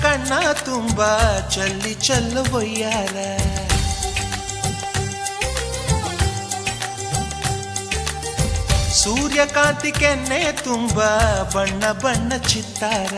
ಕಣ್ಣ ತುಂಬ ಚಲ್ಲಿ ಚೆಲ್ಲುವಯ್ಯಾರ ಸೂರ್ಯಕಾಂತಿ ಕೆನ್ನೆ ತುಂಬ ಬಣ್ಣ ಬಣ್ಣ ಚಿತ್ತಾರ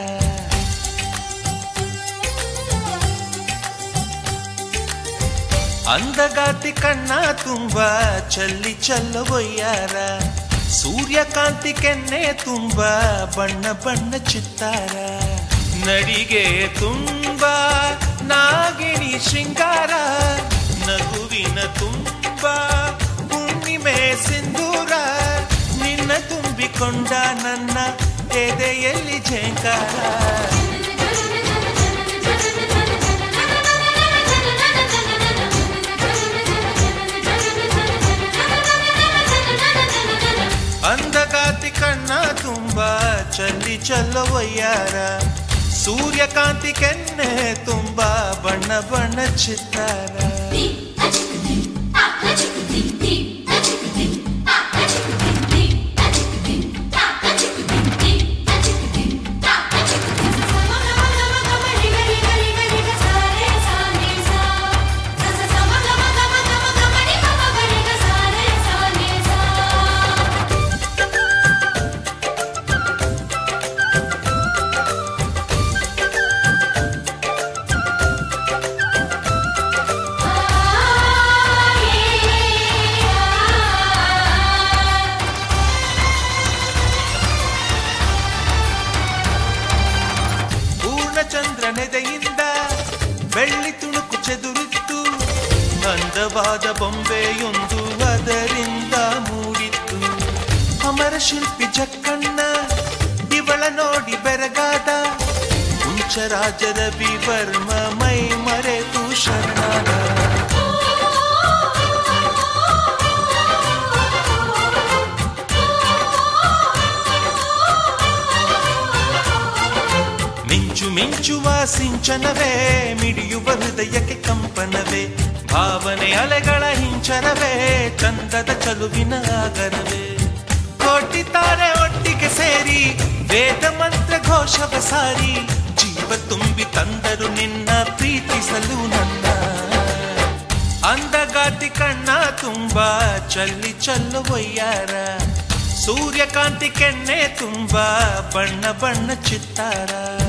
ಅಂದಗಾತಿ ಕಣ್ಣ ತುಂಬ ಚಲ್ಲಿ ಚೆಲ್ಲುವಯ್ಯಾರ ಸೂರ್ಯಕಾಂತಿ ಕೆನ್ನೆ ತುಂಬ ಬಣ್ಣ ಬಣ್ಣ ಚಿತ್ತಾರ ನಡಿಗೆ ತುಂಬ ನಾಗಿಣಿ ಶೃಂಗಾರ ನಗುವಿನ ತುಂಬ ಹುಣ್ಣಿಮೆ ಸಿಂಧೂರ ನಿನ್ನ ತುಂಬಿಕೊಂಡ ನನ್ನ ಎದೆಯಲ್ಲಿ ಝೇಂಕಾರ ಅಂದಗಾತಿ ಕಣ್ಣ ತುಂಬ ಚಲ್ಲಿ ಚಲ್ಲವಯ್ಯಾರ ಸೂರ್ಯಕಾಂತಿ ಕೆನ್ನೆ ತುಂಬ ಬಣ್ಣ ಬಣ್ಣ ಚಿತ್ತಾರ ಪೂರ್ಣಚಂದ್ರನೆದೆಯಿಂದ ಬೆಳ್ಳಿ ತುಣುಕು ಚೆದುರಿತ್ತು ಅಂದವಾದ ಬೊಂಬೆಯೊಂದು ಅದರಿಂದ ಮೂಡಿತ್ತು ಅಮರ ಶಿಲ್ಪಿ ಜಕ್ಕಣ್ಣ ಇವಳ ನೋಡಿ ಬೆರಗಾದ ಕುಂಚರಾಜದ ವಿವರ್ಮ ಮೈ ಮರೆತು ಶರಣಾದ ಮಿಂಚು ಮಿಂಚುವ ಸಿಂಚನವೇ ಮಿಡಿಯುವ ಹೃದಯಕ್ಕೆ ಕಂಪನವೇ ಭಾವನೆ ಅಲೆಗಳ ಹಿಂಚರವೇ ಚಂದದ ಚಲುವಿನ ಆಗರವೇ ಕೋಟಿ ತಾರೆ ಒಟ್ಟಿಗೆ ಸೇರಿ ವೇದ ಮಂತ್ರ ಘೋಷವ ಸಾರಿ ಜೀವ ತುಂಬಿ ತಂದರು ನಿನ್ನ ಪ್ರೀತಿಸಲು ನನ್ನ ಅಂದಗಾತಿ ಕಣ್ಣ ತುಂಬ ಚಲ್ಲಿ ಚಲ್ಲುವಯ್ಯಾರ ಸೂರ್ಯಕಾಂತಿ ಕೆನ್ನೆ ತುಂಬ ಬಣ್ಣ ಬಣ್ಣ ಚಿತ್ತಾರ